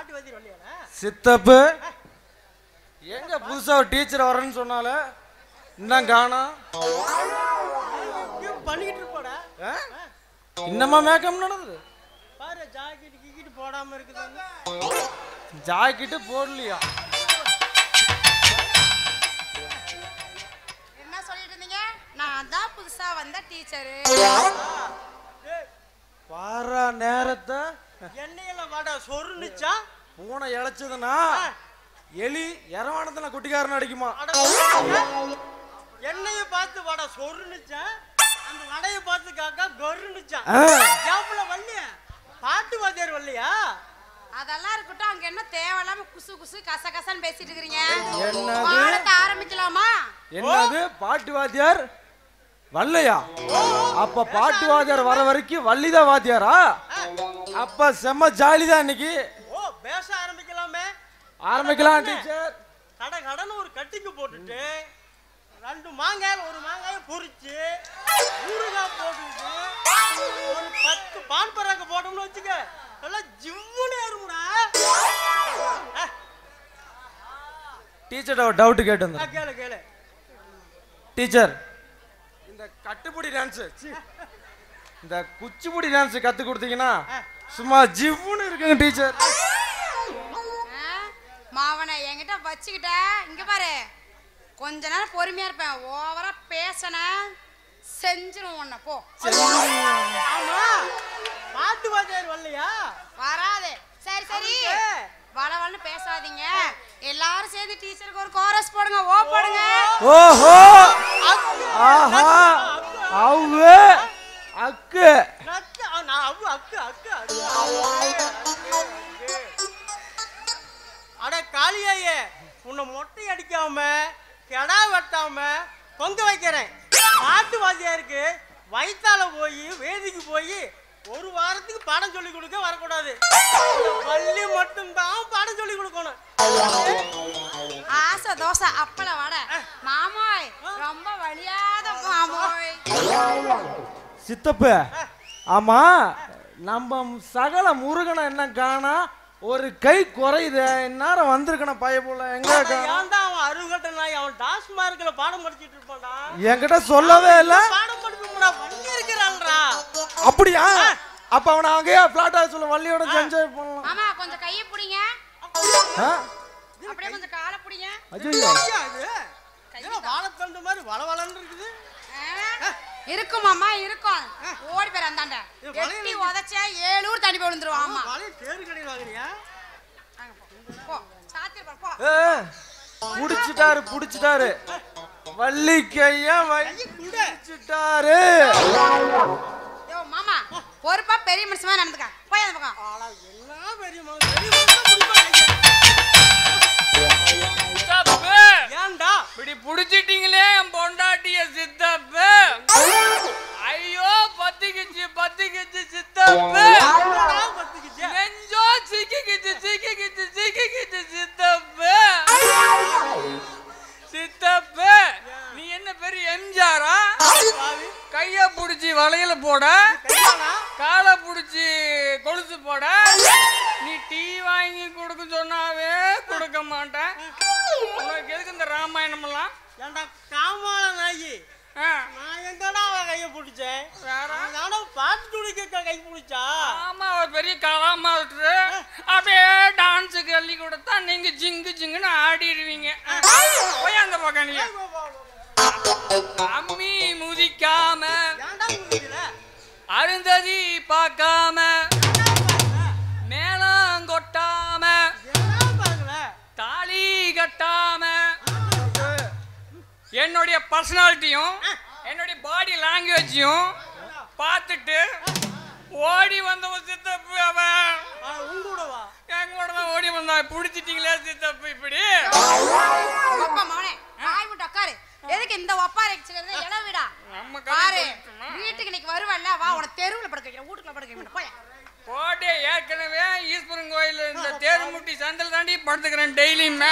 பாட்டு வாத்தியார் வரலையாடா சித்தப்பு எங்க புதுசா ஒரு டீச்சர் வரேன்னு சொன்னால இன்னும் காணோம் எங்கேயோ பண்ணிக்கிட்டு இருப்பாடா ஆ? இன்னமா மேக்கம் நடந்தது பாரு ஜாக்கெட் கிக்கிட்டு போடாம இருக்குது ஜாக்கெட்டு போடலையா என்ன சொல்லிட்டு இருந்தீங்க நான் தான் புதுசா வந்த டீச்சரு பாரா நேரத்தை எண்ணெயில வாடா சொருந்துச்சா பூனை இழைச்சதுன்னா எலி இரவானத்துல குட்டிக்காரன் அடிக்குமா அட எண்ணெய பார்த்து வாடா சொருந்துச்சா அந்த வடையை பார்த்து காக்கா கொருந்துச்சான் ஆ. ஜாப்புல வரலைய பாட்டு வாத்தியார் வரலையா அதெல்லாம் இருக்கட்டும் அங்க என்ன தேவையில்லாம குசு குசு கச கசன்னு பேசிட்டு இருக்கிறீங்க என்னது? பாடத்தை ஆரம்பிக்கலாமா என்னது பாட்டு வாத்தியார் வல்லையா அப்ப பாட்டு வாத்தியார் வர வரைக்கும் வள்ளிதான் வாத்தியாரா அப்ப செம்ம ஜாலி தான் இன்னைக்கு ஓ பேச ஆரம்பிக்கலாமே ஆரம்பிக்கலாம் டீச்சர் கட கடன்னு ஒரு கட்டிக்கு போட்டுட்டு ரெண்டு மாங்காய் ஒரு மாங்காயை பொரிச்சு ஊறுகாய் போட்டுட்டு ஒரு பத்து பான் பராக்க போட்டோம்னு வச்சுக்க நல்லா ஜிம்முன்னு ஏறும்டா டீச்சர்ட்ட ஒரு டவுட் கேட்டு ஆ, வந்தேன் கேளு கேளு டீச்சர் இந்த கட்டுப்புடி டான்ஸ் இந்த குச்சிப்புடி டான்ஸ் கத்து கொடுத்தீங்கன்னா சும்மா ஜிவ்வுன்னு இருக்குங்க டீச்சர் ஆ? மாவனை என்கிட்ட வச்சுக்கிட்ட இங்க பாரு கொஞ்ச நேரம் பொறுமையா இருப்பேன் ஓவரா பேசன செஞ்சிரும் உன்னை போ ஆமா பாட்டு வாத்தியார் வரலையா வராது சரி சரி அவனுக்கு. வளவளன்னு பேசாதீங்க எல்லாரும் சேர்ந்து டீச்சருக்கு ஒரு கோரஸ் போடுங்க ஓ போடுங்க ஓஹோ ஆஹா அவ்வு அக்கு நக்கு ஆ, நான் அவ்வு அக்கு அக்கு அக்கு அக்கு, அக்கு. அட காளியாயே உன்னை மொட்டை அடிக்காம கெடா வெட்டாம பொங்க வைக்கிறேன் பாட்டு வாத்தியாருக்கு வயித்தால போய் வேதிக்கு போய் ஒரு வாரத்துக்கு பாடம் சொல்லி கொடுக்க வரக்கூடாது இந்த பள்ளி மட்டும்தான் பாடம் சொல்லி கொடுக்கணும் ஆசை தோசை அப்பள வடை மாமோய் ரொம்ப வலியாத மாமோய் சித்தப்பு ஆமா நம்ம சகல முருகனை என்ன காணா ஒரு கை குறையுது இந்நேரம் வந்திருக்கணும் பைய போல எங்க காணோம்? ஏன்டா அவன் அருகட்ட நாய் அவன் டாஸ்மார்க்ல பாடம் படிச்சிட்டு இருப்பான்டா என்கிட்ட சொல்லவே இல்ல பாடம் படிப்புடா வண்டி இருக்கிறாள்டா அப்படியா அப்ப அவனை அங்கேயே பிளாட்டா சொல்ல வள்ளியோட என்ஜாய் பண்ணலாம் மாமா கொஞ்சம் கையை பிடிங்க ஆ? அப்படியே கொஞ்சம் காலை பிடிங்க ஐயையோ. ஐயா, இது ஏதோ வாழைத்தண்டு மாதிரி வளவளன்னு இருக்குது ஆ? இருக்கும் மாமா இருக்கும் ஓடி பேர் அந்தாண்ட இது வளையல் எட்டி உதச்சா ஏழு ஊர் தண்ணி போய் விழுந்துருவான் ஆமா வளைய தேறு கடையில் வாங்குறியா அங்க போ. போ சாத்திருப்பார் போ ஏ, புடிச்சிட்டாரு புடிச்சிட்டாரு வள்ளி கைய வச்சிட்டாரு யோ மாமா பொறுப்பா பெரிய மனுஷமா நடந்துக்க போய் அந்த பக்கம் ஆளா என்ன பெரிய மகன் பெரிய மகன் பிடிப்பாங்க சித்தப்பு ஏன்டா இப்படி புடிச்சிட்டீங்களே என் பொண்டாட்டிய சித்தப்பு ஐயோ பத்திக்கிச்சு பத்திக்கிச்சு சித்தப்பு என்னடா பத்துக்கிச்சு நெஞ்சோ சிக்கிக்கிச்சு சிக்கிக்கிச்சு சிக்கிக்கிச்சு சித்தப்பு சித்தப்பு நீ என்ன பெரிய எம்ஜிஆரா பாவி கைய புடிச்சு வளையல போட கையாடா காலை புடிச்சு கொலுசு போட நீ டீ வாங்கி கொடுக்க சொன்னாவே கொடுக்க மாட்டேன் உனக்கு எதுக்கு இந்த ராமாயணம் எல்லாம் ஏன்டா காமால நாயி ஆ, நான் எங்கடா அவன் கையை பிடிச்சேன் வேற நானும் பாட்டு துடிக்க கை பிடிச்சா ஆமா ஒரு பெரிய கலா மாஸ்டர் அப்படியே டான்ஸுக்கு அள்ளி கொடுத்தா நீங்க ஜிங்கு ஜிங்குன்னு ஆடிடுவீங்க போய் அந்த பக்கம் நீ அம்மி முதிக்காம ஏன்டா முடியல அருந்ததி பார்க்காம மேளம் கொட்டாம ஏன்டா பார்க்கல தாலி கட்டாம என்னுடைய பர்சனாலிட்டியும் என்னுடைய பாடி லாங்குவேஜையும் பார்த்துட்டு ஓடி வந்த ஒரு சித்தப்பு அவன் ஆ, உன் கூட வா எங்களோட தான் ஓடி வந்தா பிடிச்சிட்டீங்களே சித்தப்பு இப்படி அப்பா மவனே வாய் விட்டு உட்காரு எதுக்கு இந்த ஒப்பாரி வச்சுக்கிறது இடம் விடா நம்ம பாரு கதை வீட்டுக்கு இன்னைக்கு வருவல்ல வா உன தெருவுல படுக்க வைக்கிறேன் வீட்டுக்குள்ள படுக்க வைக்கிறேன் போய் போட்டே ஏற்கனவே ஈஸ்வரன் கோயில் இந்த தேருமுட்டி சந்தில் தாண்டி படுத்துக்கிறேன் டெய்லியுமே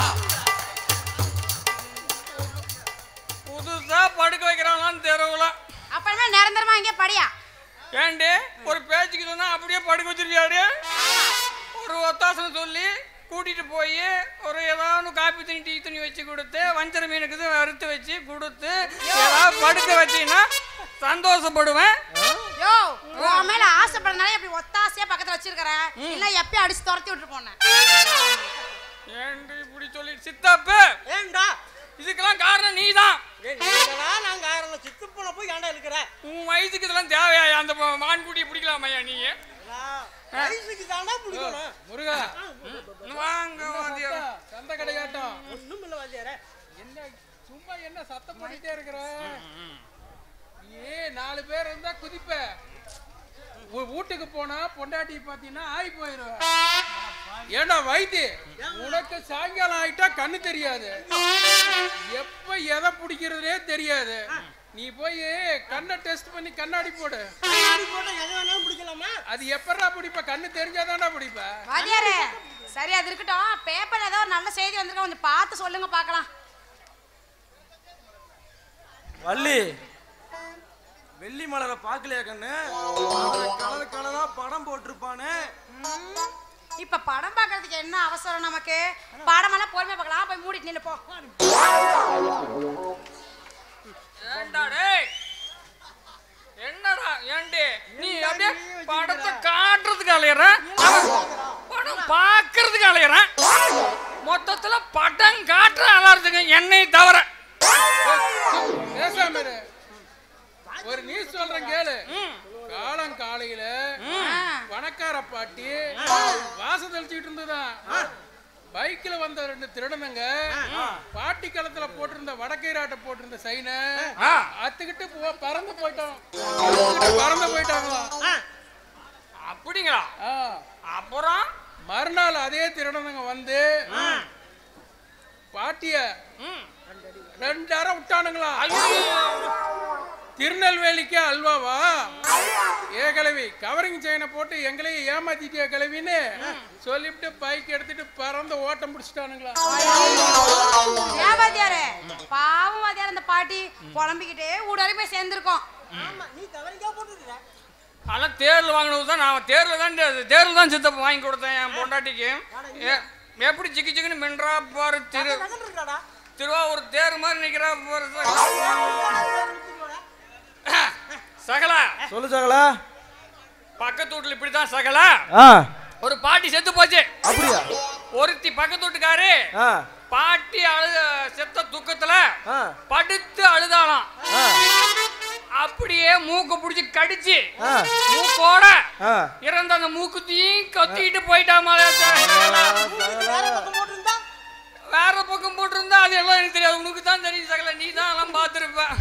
புதுசா படுக்க வைக்கிறாங்களான்னு தெருவுல அப்புறமே நிரந்தரமா இங்கே படியா ஏண்டி ஒரு பேச்சுக்கு சொன்னா அப்படியே படுக்க வச்சிருக்கியாரு ஒரு ஒத்தாசனம் சொல்லி கூட்டிட்டு போய் ஒரு ஏதாவது காப்பி தண்ணி டீ தண்ணி வச்சு கொடுத்து வஞ்சர மீனுக்கு வறுத்து வச்சு கொடுத்து ஏதாவது படுக்க வச்சீங்கன்னா சந்தோஷப்படுவேன் யோ உன் மேல ஆசைப்படுறதுனால இப்படி ஒத்தாசையா பக்கத்துல வச்சிருக்கிறேன் இல்ல எப்பயும் அடிச்சு துரத்தி விட்டு போனேன் ஏன்டி இப்படி சொல்லி சித்தப்பு ஏன்டா இதுக்கெல்லாம் காரணம் நீதான் ஏய், நீங்கடா நான் காரணம் சித்துப்பனை போய் ஏன்டா இருக்கிற உன் வயசுக்கு இதெல்லாம் தேவையா அந்த மான்குட்டியை பிடிக்கலாமையா நீ வயசுக்கு தாண்டா பிடிக்கணும் முருகா வாங்க வாத்தியார். சந்தை கடையாட்டம் ஒண்ணும் இல்ல வாத்தியாரே என்ன சும்மா என்ன சத்தம் பண்ணிட்டே இருக்கிற ஏ நாலு பேர் இருந்தா குதிப்ப உ- வீட்டுக்கு போனா பொண்டாட்டி பாத்தீங்கன்னா ஆகி போயிருவ ஏண்டா வைத்தி உனக்கு சாயங்காலம் ஆயிட்டா கண்ணு தெரியாது எப்ப எதை பிடிக்கிறதுனே தெரியாது நீ போய் கண்ணை டெஸ்ட் பண்ணி கண்ணாடி போடு கண்ணாடி போட்டா எதை வேணாலும் பிடிக்கலாமா அது எப்படா பிடிப்ப கண்ணு தெரிஞ்சாதான்டா பிடிப்ப வாத்தியாரே சரி அது இருக்கட்டும் பேப்பர்ல ஏதோ ஒரு நல்ல செய்தி வந்திருக்கா கொஞ்சம் பார்த்து சொல்லுங்க பார்க்கலாம் வள்ளி வெள்ளி மலரை பார்க்கலையா கண்ணு கலர் கலரா படம் போட்டிருப்பானே இப்ப படம் பார்க்கறதுக்கு என்ன அவசரம் நமக்கு படமெல்லாம் பொறுமையா பார்க்கலாம் போய் மூடிட்டு நில்லு போ ஏன்டா டேய் என்னடா ஏண்டி நீ அப்படியே படத்தை காட்டுறதுக்கு அலையற படம் பார்க்கறதுக்கு அலையறேன் மொத்தத்துல படம் காட்டுற அலாரத்துக்கு என்னை தவிர பேசாம இரு. ஒரு நியூஸ் சொல்றேன் கேளு காலம் காலையில பணக்கார பாட்டி வாசம் தெளிச்சுக்கிட்டு இருந்ததுதான் பைக்ல வந்த ரெண்டு திருடனுங்க பாட்டி களத்துல போட்டிருந்த வடக்கை போட்டிருந்த சைனை ஆ. அத்துக்கிட்டு போ பறந்து போயிட்டோம் அத்துக்கிட்டு பறந்து போயிட்டாங்களாம் அப்படிங்களா ஆ. அப்புறம் மறுநாள் அதே திருடனுங்க வந்து பாட்டிய ம். ரெண்டாயிரம் விட்டானுங்களா ஐயோ. திருநெல்வேலிக்கு அல்வாவா ஏ கிழவி கவரிங் செயினை போட்டு எங்களையும் ஏமாத்திட்டியா கிழவின்னு சொல்லிவிட்டு பைக் எடுத்துட்டு பறந்து ஓட்டம் பிடிச்சிட்டானுங்களா ஏன் வாத்தியாரே பாவம் வாத்தியார் அந்த பாட்டி புலம்பிக்கிட்டே ஊடாரி போய் சேர்ந்துருக்கோம் ஆமா நீ தவறிக்கா போட்டுருக்க அதெல்லாம் தேர்ல வாங்கினது தான் நான் தேர்ல தான் தேர்ல தான் சித்தப்ப வாங்கி கொடுத்தேன் என் பொண்டாட்டிக்கு ஏ- எப்படி சிக்கி சிக்குன்னு மின்றா பாரு திரு நகல் இருக்காடா திருவாவூர் தேர் மாதிரி நிக்கிறா பாரு சகலா சொல்லு சகலா பக்கத்து வீட்டுல இப்படிதான் சகலா ஆ ஒரு பாட்டி செத்து போச்சு அப்படியா ஒருத்தி பக்கத்து வீட்டுக்காரு ஆ பாட்டி அழுத செத்த துக்கத்துல ஆ படுத்து அழுதாளாம் ஆ அப்படியே மூக்க பிடிச்சி கடிச்சு ஆ மூக்கோட ஆ இறந்த அந்த மூக்குத்தையும் கொத்திட்டு போயிட்டாமா வேற பக்கம் போட்டிருந்தா வேற பக்கம் போட்டிருந்தா அது எல்லாம் எனக்கு தெரியாது உனக்கு தான் தெரியும் சகல நீ தான் எல்லாம் பார்த்துருப்ப